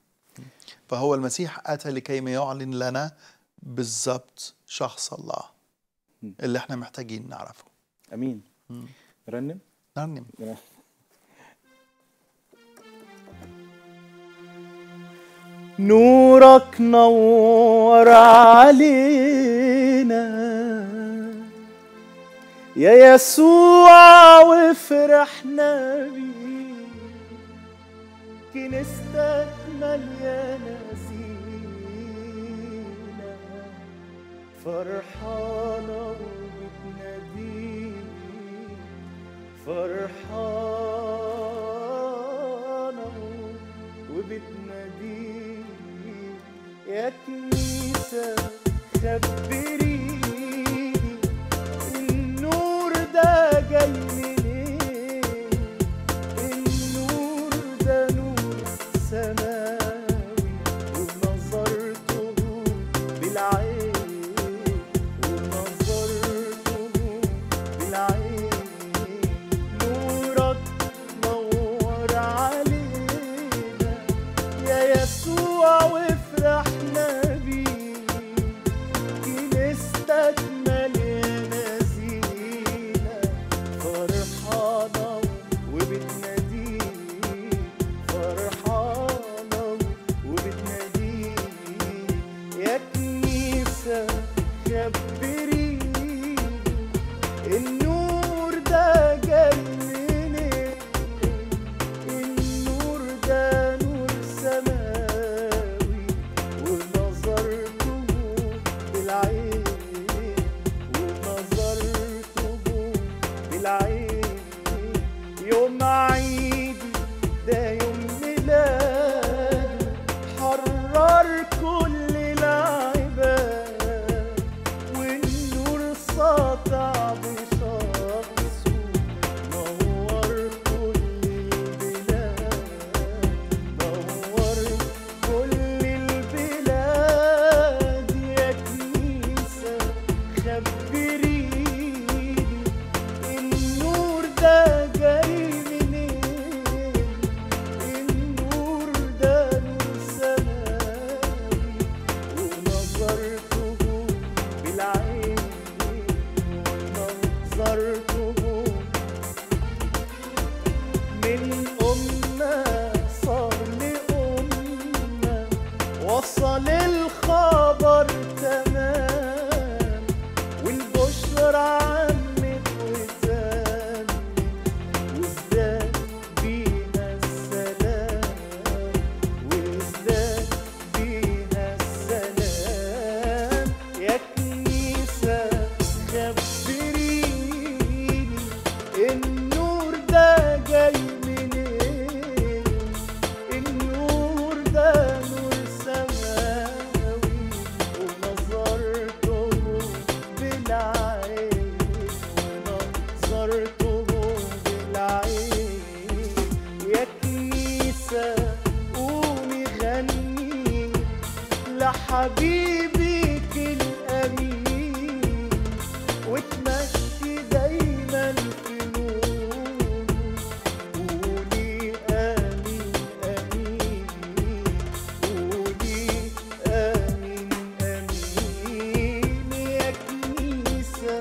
فهو المسيح اتى لكي ما يعلن لنا بالظبط شخص الله مم. اللي احنا محتاجين نعرفه امين مم. نرنم نرنم نورك نور علينا يا يسوع وفرحنا بيك كنيستك مليانة زينة فرحانة وبتناديك فرحانة وبتناديك يا كنيسة خبريني النور ده جاي منين النور ده نور سماوي ونظرته بالعين ونظرته بالعين نورك نور علينا يسوع وفرحنا بيك كنيستك مليانة زينة فرحانة وبتناديك فرحانة وبتناديك يا كنيسة خبريني النور ده جاي منين النور ده نور سماوي ونظرته بالعين ونظرته بالعين يوم عيدي ده يوم ميلادي حرر كل العباد والنور ساطع بشخصه نور كل البلاد نور كل البلاد يا كنيسة خبريني النور ده جاي منين النور ده نور سماوي ونظرته بالعين ونظرته من أمة صار لأمة وصل الخبر تمام والبشرى عمت وزادت وازداد بيها السلام وازداد بيها السلام يا كنيسة خبريني النور ده جاي منين النور ده نور سماوي ونظرته بالعين ونظرته بالعين يا كنيسة قومي غني لحبيبك الأمين وتمشي دايما في نور قولي آمين آمين قولي آمين آمين يا كنيسة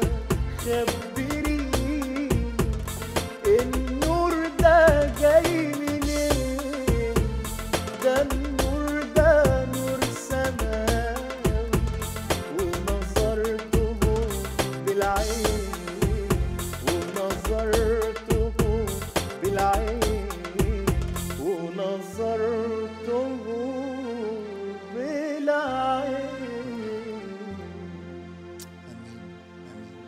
خبريني النور ده جاي منين ده النور ده نور سماوي ونظرته بالعين ونظرته بالعين ونظرته بالعين امين امين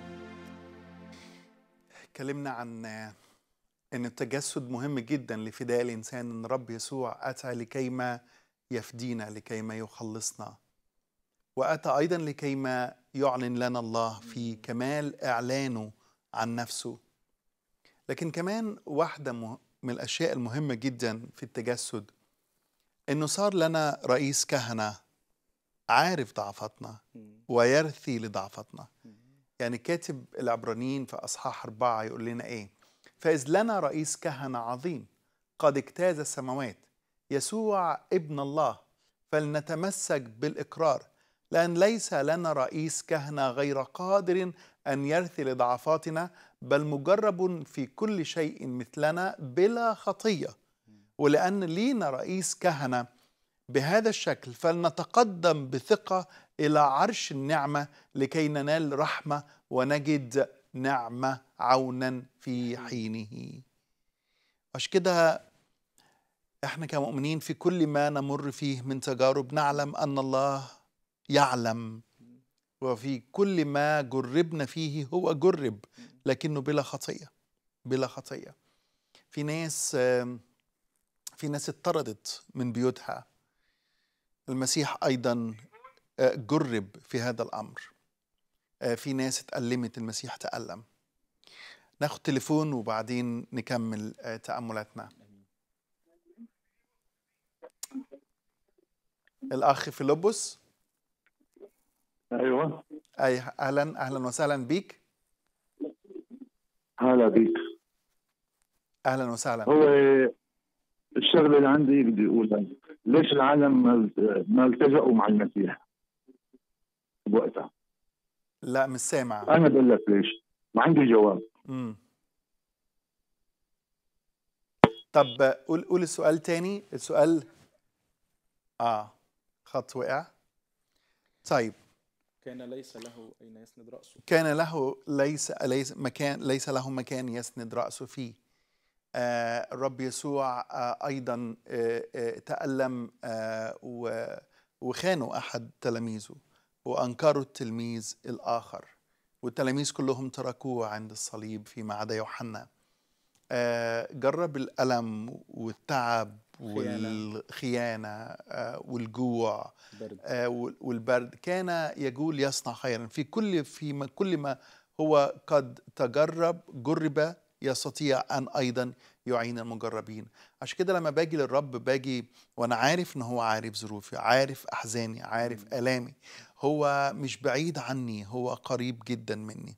اتكلمنا عن ان التجسد مهم جدا لفداء الانسان ان رب يسوع اتى لكيما يفدينا لكيما يخلصنا واتى ايضا لكيما يعلن لنا الله في كمال اعلانه عن نفسه لكن كمان واحده مه- من الاشياء المهمه جدا في التجسد انه صار لنا رئيس كهنه عارف ضعفاتنا ويرثي لضعفتنا يعني كاتب العبرانيين في أصحاح أربعة يقول لنا إيه فإذ لنا رئيس كهنة عظيم قد اجتاز السماوات يسوع ابن الله فلنتمسك بالإقرار لأن ليس لنا رئيس كهنة غير قادر أن يرثي لضعفاتنا بل مجرب في كل شيء مثلنا بلا خطية ولأن لينا رئيس كهنة بهذا الشكل فلنتقدم بثقة إلى عرش النعمة لكي ننال رحمة ونجد نعمة عونا في حينه عشان كده احنا كمؤمنين في كل ما نمر فيه من تجارب نعلم أن الله يعلم وفي كل ما جربنا فيه هو جرب لكنه بلا خطية بلا خطية في ناس آم، في ناس اتطردت من بيوتها المسيح أيضا آه، جرب في هذا الأمر آه، في ناس اتألمت المسيح تألم ناخد تليفون وبعدين نكمل آه، تأملاتنا الأخ فيلبس ايوه أي أهلا أهلا وسهلا بيك هلا بيك أهلا وسهلا هو الشغله اللي عندي بدي اقولها ليش العالم ما ما التجأوا مع المسيح بوقتها لا مش سامع انا بقول لك ليش ما عندي جواب مم. طب قول قول السؤال تاني السؤال اه خط وقع طيب كان ليس له أين يسند رأسه كان له ليس ليس مكان ليس له مكان يسند رأسه فيه آه الرب يسوع آه أيضا آه آه تألم آه و- وخانوا أحد تلاميذه وأنكروا التلميذ الآخر والتلاميذ كلهم تركوه عند الصليب فيما عدا يوحنا آه جرب الألم والتعب والخيانة آه والجوع برد آه، وال- والبرد كان يقول يصنع خيرا في كل في ما كل ما هو قد تجرب جرب يستطيع ان ايضا يعين المجربين عشان كده لما باجي للرب باجي وانا عارف ان هو عارف ظروفي عارف احزاني عارف الامي هو مش بعيد عني هو قريب جدا مني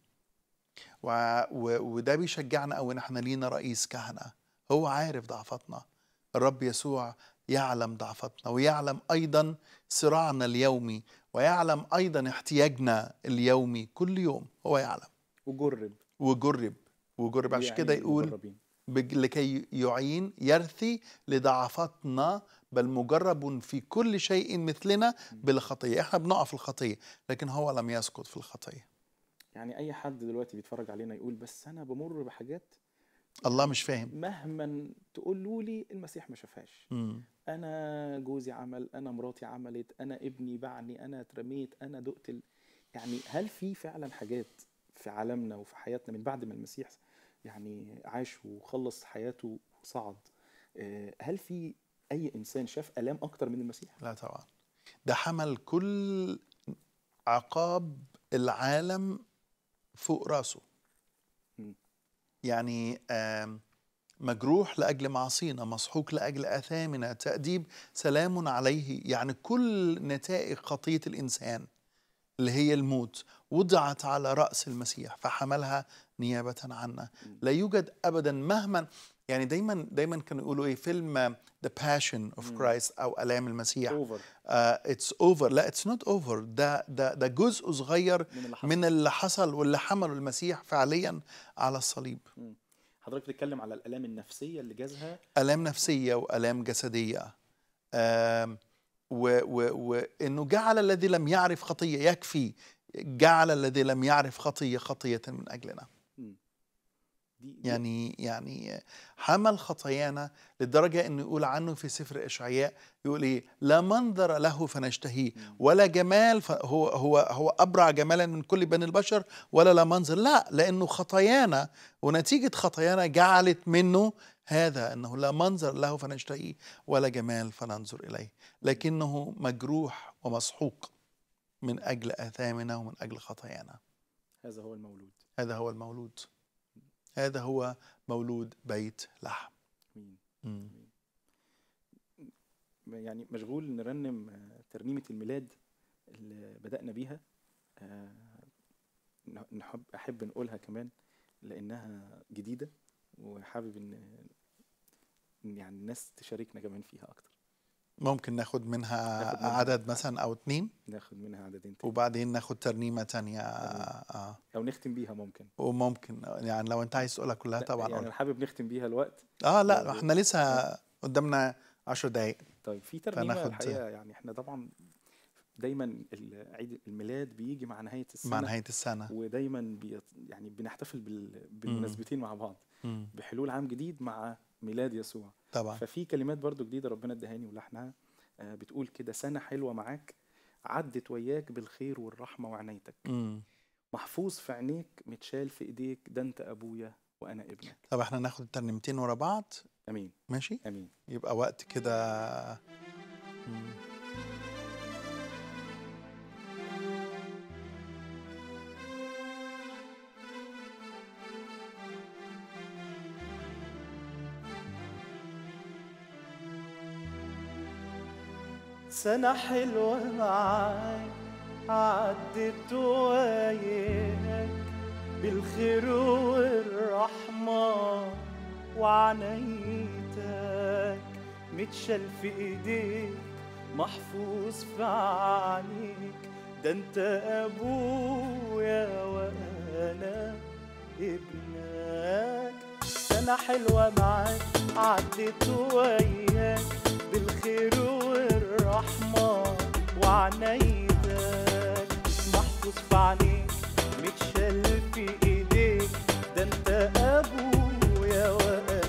و... و... وده بيشجعنا قوي ان احنا لينا رئيس كهنه هو عارف ضعفاتنا الرب يسوع يعلم ضعفاتنا ويعلم ايضا صراعنا اليومي ويعلم ايضا احتياجنا اليومي كل يوم هو يعلم وجرب وجرب وجرب عشان كده يعني يقول المجربين. بج- لكي يعين يرثي لضعفاتنا بل مجرب في كل شيء مثلنا بالخطيه احنا بنقع في الخطيه لكن هو لم يسقط في الخطيه يعني أي حد دلوقتي بيتفرج علينا يقول بس أنا بمر بحاجات الله مش فاهم مهما تقولوا لي المسيح ما شافهاش مم. انا جوزي عمل انا مراتي عملت انا ابني باعني انا اترميت انا دقت ال... يعني هل في فعلا حاجات في عالمنا وفي حياتنا من بعد ما المسيح يعني عاش وخلص حياته وصعد آه، هل في اي انسان شاف الام اكتر من المسيح لا طبعا ده حمل كل عقاب العالم فوق راسه مم. يعني آم، مجروح لأجل معصينا مسحوق لأجل آثامنا تأديب سلام عليه يعني كل نتائج خطية الإنسان اللي هي الموت وضعت على رأس المسيح فحملها نيابة عنا لا يوجد أبدا مهما يعني دايما دايما كانوا يقولوا ايه فيلم The Passion of Christ او آلام المسيح اوفر اتس اوفر لا اتس نوت اوفر ده ده ده جزء صغير من اللي حصل من اللي حصل واللي حمله المسيح فعليا على الصليب حضرتك بتتكلم على الالام النفسيه اللي جازها آلام نفسية وآلام جسدية آم، و- و- وإنه جعل الذي لم يعرف خطية يكفي جعل الذي لم يعرف خطية خطية من أجلنا مم. دي دي- يعني يعني حمل خطايانا لدرجة أنه يقول عنه في سفر إشعياء يقول إيه لا منظر له فنشتهيه ولا جمال هو هو هو أبرع جمالا من كل بني البشر ولا لا منظر لا لأنه خطايانا ونتيجة خطايانا جعلت منه هذا أنه لا منظر له فنشتهيه ولا جمال فننظر إليه لكنه مجروح ومسحوق من أجل آثامنا ومن أجل خطايانا هذا هو المولود هذا هو المولود هذا هو مولود بيت لحم مين مم. يعني مشغول نرنم آه، ترنيمة الميلاد اللي بدأنا بيها آه، نح- نحب أحب نقولها كمان لأنها جديدة وحابب إن إن يعني الناس تشاركنا كمان فيها أكتر ممكن ناخد منها, ناخد منها. عدد مثلا أو اتنين ناخد منها عددين تاني وبعدين ناخد ترنيمة تانية آه. أو نختم بيها ممكن وممكن يعني لو أنت عايز تقولها كلها لا، طبعا يعني قول. أنا حابب نختم بيها الوقت آه لو- لا احنا لسه قدامنا عشر دقايق طيب في ترنيمة فناخد- الحقيقة يعني إحنا طبعا دايما ال- عيد الميلاد بيجي مع نهاية السنة مع نهاية السنة ودايما بيت يعني بنحتفل بال... بالمناسبتين مع بعض مم. بحلول عام جديد مع ميلاد يسوع طبعا ففي كلمات برضو جديدة ربنا ادهاني ولحنها آه، بتقول كده سنة حلوة معاك عدت وياك بالخير والرحمة وعنايتك مم. محفوظ في عينيك متشال في ايديك ده انت ابويا وانا ابنك طب احنا ناخد الترنيمتين ورا بعض امين ماشي امين يبقى وقت كده مم. سنة حلوة معاك عدت وياك بالخير والرحمة وعنايتك متشال في ايديك محفوظ في عينيك ده انت ابويا وانا ابنك سنة حلوة معاك عدت وياك بالخير والرحمة وعنايدك محفوظ في عينيك متشال في ايديك ده انت ابويا وانا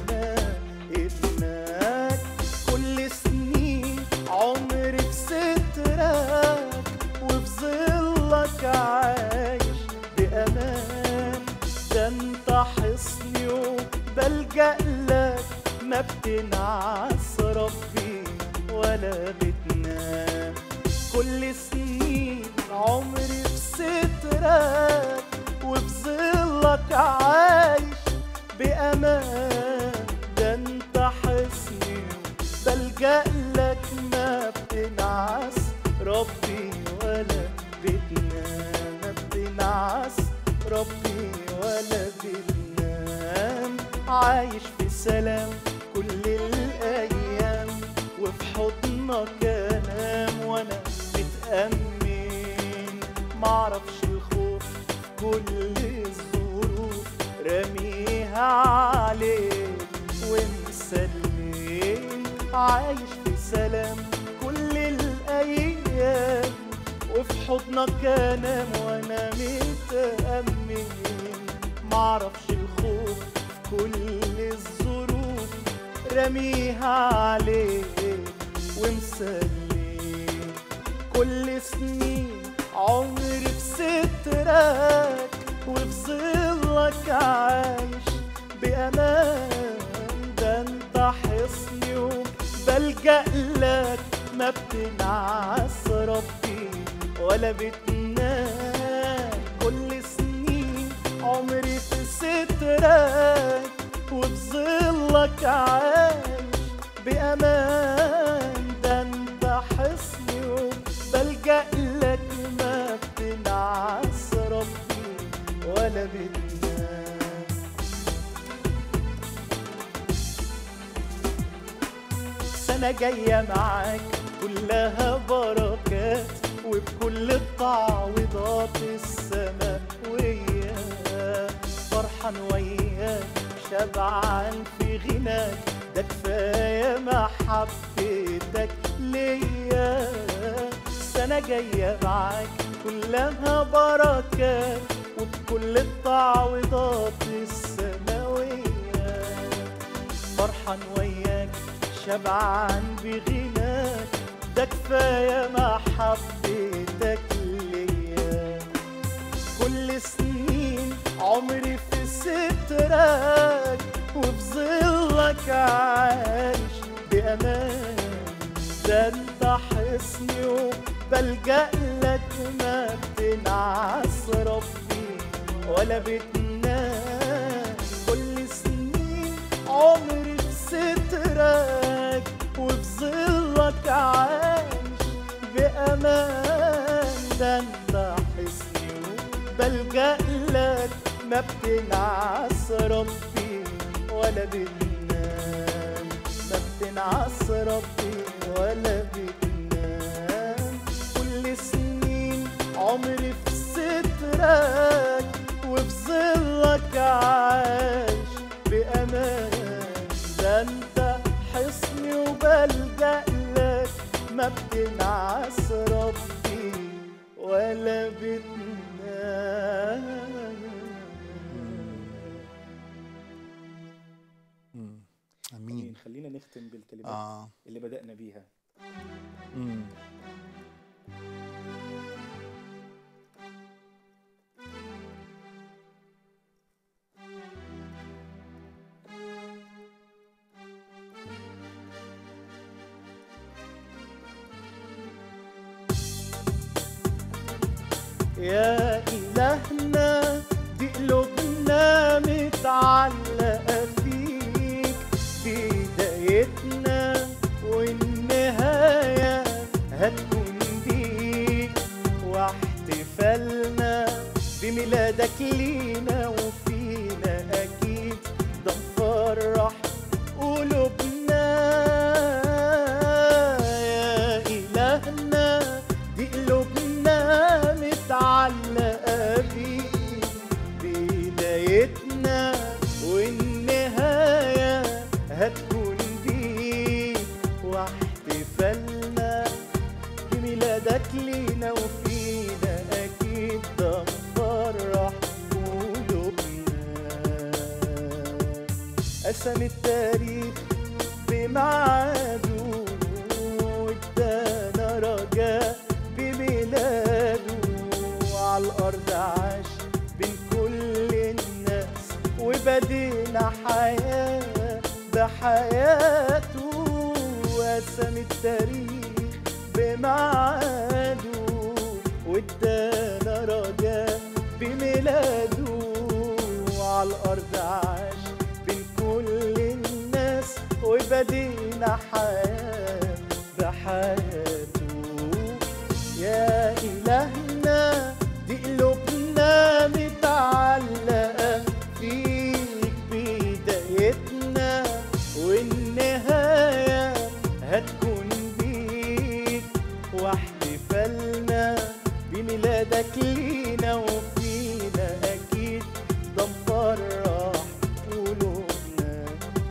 ابنك كل سنين عمري في سترك وفي ظلك عايش بأمان ده انت حصني وبلجأ لك ما بتنعس ربي ولا بتنام كل سنين عمري في سترك وفي ظلك عايش بأمان ده انت حصني بلجأ لك ما بتنعس ربي ولا بتنام ما بتنعس ربي ولا بتنام عايش في سلام كل الأيام وفي حضنك انام وانا متأمن معرفش الخوف كل الظروف رميها عليك ومسلم عايش في سلام كل الايام وفي حضنك انام وانا متأمن معرفش الخوف كل الظروف رميها عليك ومسلم كل سنين عمري في سترك وفي ظلك عايش بأمان ده انت حصني وبلجأ لك ما بتنعس ربي ولا بتنام كل سنين عمري في سترك وفي ظلك عايش بأمان ده انت حصني وبلجأ لك ما بتنعس ربي ولا بتنام سنة جاية معاك كلها بركات وبكل التعويضات السماوية فرحان وياك شبعان في غناك ده كفاية محبتك ليا سنة جاية معاك كلها بركات وبكل التعويضات السماوية فرحان وياك شبعان بغناك ده كفاية محبتك ليا كل سنين عمري في سترك وفي ظلك عايش بأمان ده انت حصني وبلجأ لك ما بتنعس ربي ولا بتنام كل سنين عمري في سترك وفي ظلك عايش بأمان ده انت حصني وبلجأ لك ما بتنعس ربي ولا بتنام ما بتنعس ربي ولا بتنام كل سنين عمري في سترك وفي ظلك عايش بأمان ده انت حصني وبلجأ لك ما بتنعس ربي ولا بتنام مم. امين امين خلينا نختم بالكلمات اه اللي بدأنا بيها مم. يا إلهنا دي قلوبنا متعلقة فيك بدايتنا والنهاية هتكون بيك واحتفالنا بميلادك لينا وفينا أكيد ده نفرح قلوبنا وقسم التاريخ بميعاده وادانا رجاء بميلاده وعلى الارض عاش بين كل الناس وبدينا حياه بحياته وقسم التاريخ بميعاده وادانا رجاء بميلاده وعلى الارض عاش بين كل الناس وبدينا حياه بحياته يا إلهنا دي قلوبنا متعلقة فيك بدايتنا والنهاية هتكون بيك واحتفالنا بميلادك لينا وفينا أكيد ده مفرح قلوبنا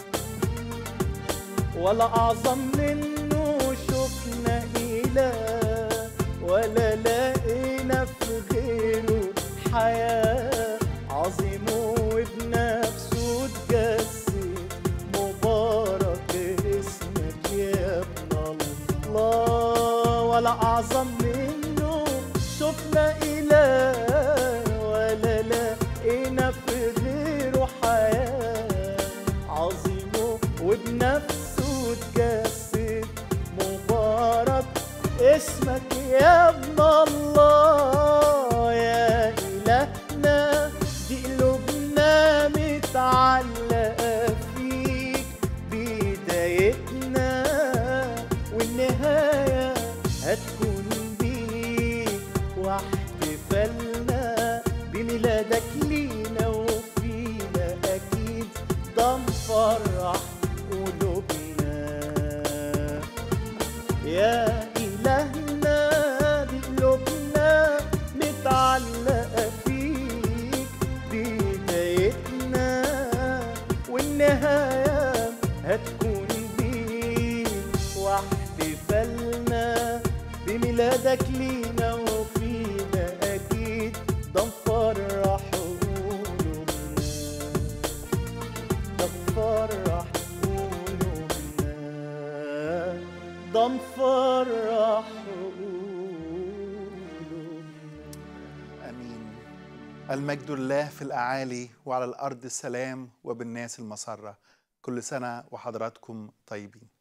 ولا أعظم منه شفنا إله ولا لقينا في غيره حياة عظيم وبنفسه اتجسد مبارك اسمك يا ابن الله ولا أعظم منه شفنا إله ولا لقينا في غيره حياة عظيم وبنفسه اتجسد مبارك اسمك يا ابن الله يا إلهنا دي قلوبنا متعلقة فيك بدايتنا والنهاية هتكون بيك واحتفالنا بميلادك لينا وفينا أكيد ده مفرح قلوبنا يا إلهنا بقلوبنا متعلقة فيك بدايتنا والنهاية هتكون بيك واحتفالنا بميلادك لينا وفينا أكيد ده مفرح قلوبنا ده مفرح قلوبنا ده مفرح قلوبنا امين المجد لله في الاعالي وعلى الارض السلام وبالناس المسره كل سنه وحضراتكم طيبين